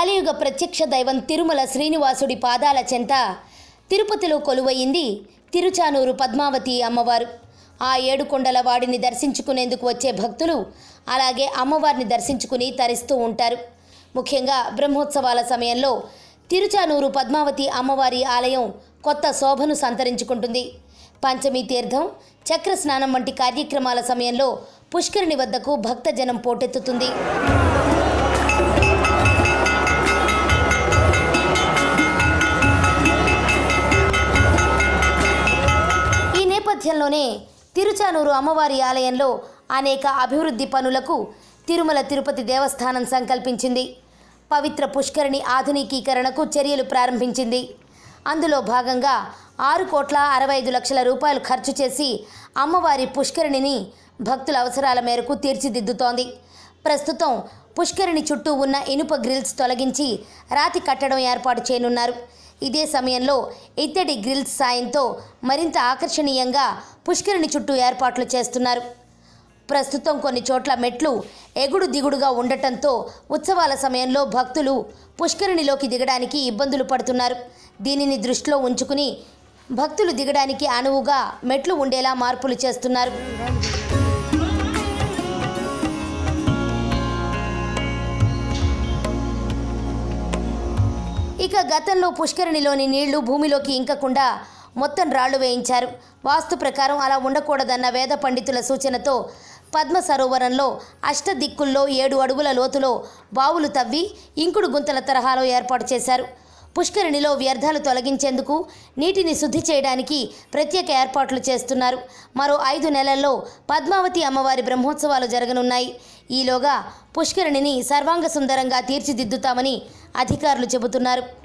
కలియుగ ప్రత్యక్ష దైవం తిరుమల శ్రీనివాసుడి పాదాల చెంత తిరుపతిలో కొలువయింది తిరుచానూరు పద్మావతి అమ్మవారు ఆ ఏడు కొండల వాడిని దర్శించుకునేందుకు వచ్చే భక్తులు అలాగే అమ్మవారిని దర్శించుకుని తరిస్తూ ఉంటారు ముఖ్యంగా బ్రహ్మోత్సవాల సమయంలో తిరుచానూరు పద్మావతి అమ్మవారి ఆలయం కొత్త శోభను సంతరించుకుంటుంది పంచమి తీర్థం చక్ర స్నానం వంటి కార్యక్రమాల సమయంలో పుష్కరిణి వద్దకు భక్తజనం పోటెత్తుతుంది ఈ నేపథ్యంలోనే తిరుచానూరు అమ్మవారి ఆలయంలో అనేక అభివృద్ధి పనులకు తిరుమల తిరుపతి దేవస్థానం సంకల్పించింది పవిత్ర పుష్కరిణి ఆధునికీకరణకు చర్యలు ప్రారంభించింది అందులో భాగంగా ఆరు కోట్ల అరవై ఐదు లక్షల రూపాయలు ఖర్చు చేసి అమ్మవారి పుష్కరిణిని భక్తుల అవసరాల మేరకు తీర్చిదిద్దుతోంది ప్రస్తుతం పుష్కరిణి చుట్టూ ఉన్న ఇనుప గ్రిల్స్ తొలగించి రాతి కట్టడం ఏర్పాటు చేయనున్నారు ఇదే సమయంలో ఇత్తడి గ్రిల్స్ సాయంతో మరింత ఆకర్షణీయంగా పుష్కరిణి చుట్టూ ఏర్పాట్లు చేస్తున్నారు ప్రస్తుతం కొన్ని చోట్ల మెట్లు ఎగుడు దిగుడుగా ఉండటంతో ఉత్సవాల సమయంలో భక్తులు పుష్కరిణిలోకి దిగడానికి ఇబ్బందులు పడుతున్నారు దీనిని దృష్టిలో ఉంచుకుని భక్తులు దిగడానికి అనువుగా మెట్లు ఉండేలా మార్పులు చేస్తున్నారు ఇక గతంలో పుష్కరిణిలోని నీళ్లు భూమిలోకి ఇంకకుండా మొత్తం రాళ్లు వేయించారు వాస్తు ప్రకారం అలా ఉండకూడదన్న వేద పండితుల సూచనతో పద్మ సరోవరంలో అష్టదిక్కుల్లో ఏడు అడుగుల లోతులో బావులు తవ్వి ఇంకుడు గుంతల తరహాలో ఏర్పాటు చేశారు పుష్కరిణిలో వ్యర్థాలు తొలగించేందుకు నీటిని శుద్ధి చేయడానికి ప్రత్యేక ఏర్పాట్లు చేస్తున్నారు మరో ఐదు నెలల్లో పద్మావతి అమ్మవారి బ్రహ్మోత్సవాలు జరగనున్నాయి ఈలోగా పుష్కరిణిని సర్వాంగ సుందరంగా తీర్చిదిద్దుతామని అధికారులు చెబుతున్నారు